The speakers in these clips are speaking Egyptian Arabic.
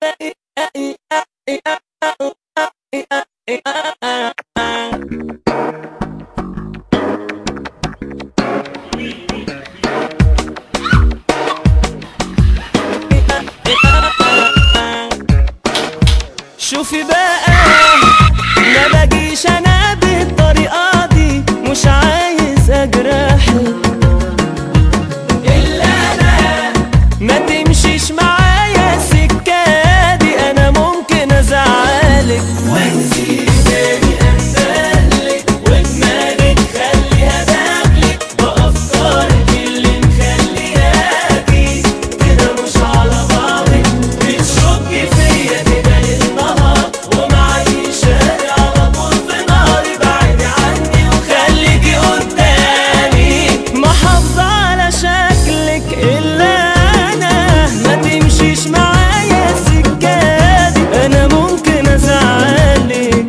شوفي بقى ما بجيش انا بالطريقه دي مش عايز اجرحك الا انا ما تمشيش معايا السكه دي انا ممكن ازعلك وانسي تاني امثالك ودماغك خليها داخلك بافكارك اللي مخلياكي كده مش على بعضك بتشكي فيا كده للنهار ومعيشة على طول في ناري بعدي عني وخليكي قدامي محافظة على شكلك إلا أنا ما تمشيش معايا السكة دي أنا ممكن أزعلك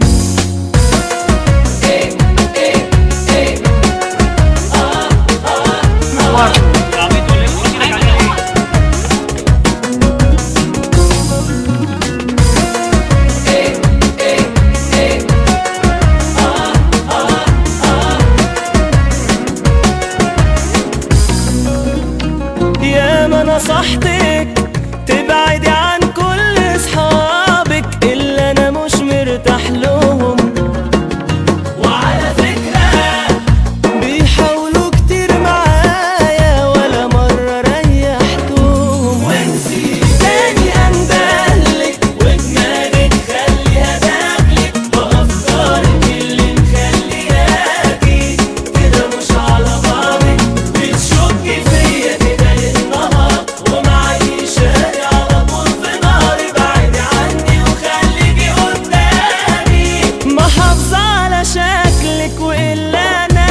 يا ما نصحتك تبعدي عن كل اصحابك اللي انا مش مرتاح لهم وعلى فكرة بيحاولوا كتير معايا ولا مرة ريحتهم وانسي تاني اندهلك ودماغك خليها داخلك بافكارك اللي مخلياكي كده مش على بعضك بتشكي فيا كده للنهار ومعيشة على طول في ناري بعدي عني وخليكي قدامي محافظة على شكلك وإلا أنا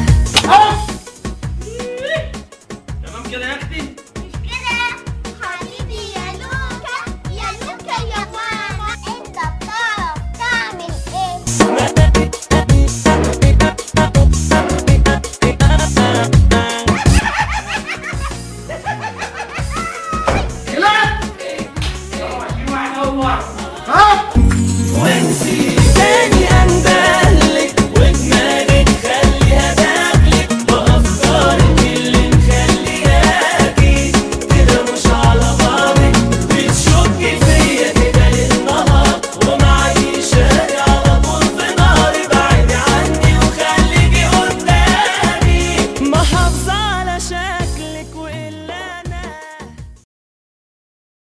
تمام كده يا اختي مش كده حبيبي يا لوكا يا لوكا يا ماما انت بتعرف تعمل ايه لا 24 واحد اول مره وانسي